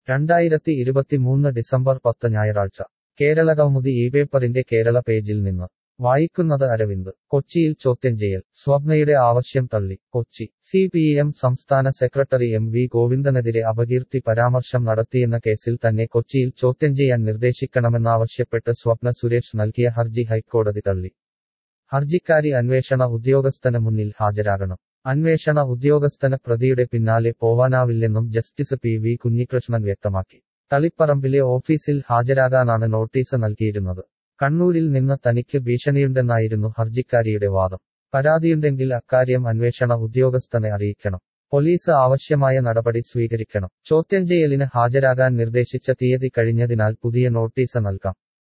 രണ്ടായിരത്തി ഇരുപത്തിമൂന്ന് ഡിസംബർ പത്ത് ഞായറാഴ്ച കേരളകൗമുദി ഈ പേപ്പറിന്റെ കേരള പേജിൽ നിന്ന് വായിക്കുന്നത് അരവിന്ദ് കൊച്ചിയിൽ ചോദ്യം ചെയ്യൽ സ്വപ്നയുടെ ആവശ്യം തള്ളി കൊച്ചി സി പി എം സംസ്ഥാന സെക്രട്ടറി എം വി ഗോവിന്ദനെതിരെ അപകീർത്തി പരാമർശം നടത്തിയെന്ന കേസിൽ തന്നെ കൊച്ചിയിൽ ചോദ്യം ചെയ്യാൻ നിർദ്ദേശിക്കണമെന്നാവശ്യപ്പെട്ട് സ്വപ്ന സുരേഷ് നൽകിയ ഹർജി ഹൈക്കോടതി തള്ളി ഹർജിക്കാരി അന്വേഷണ ഉദ്യോഗസ്ഥന് മുന്നിൽ ഹാജരാകണം അന്വേഷണ ഉദ്യോഗസ്ഥന് പ്രതിയുടെ പിന്നാലെ പോവാനാവില്ലെന്നും ജസ്റ്റിസ് പി വി കുഞ്ഞികൃഷ്ണൻ വ്യക്തമാക്കി തളിപ്പറമ്പിലെ ഓഫീസിൽ ഹാജരാകാനാണ് നോട്ടീസ് നൽകിയിരുന്നത് കണ്ണൂരിൽ നിന്ന് തനിക്ക് ഭീഷണിയുണ്ടെന്നായിരുന്നു ഹർജിക്കാരിയുടെ വാദം പരാതിയുണ്ടെങ്കിൽ അക്കാര്യം അന്വേഷണ ഉദ്യോഗസ്ഥനെ അറിയിക്കണം പോലീസ് ആവശ്യമായ നടപടി സ്വീകരിക്കണം ചോദ്യം ചെയ്യലിന് ഹാജരാകാൻ നിർദ്ദേശിച്ച തീയതി കഴിഞ്ഞതിനാൽ പുതിയ നോട്ടീസ് നൽകാം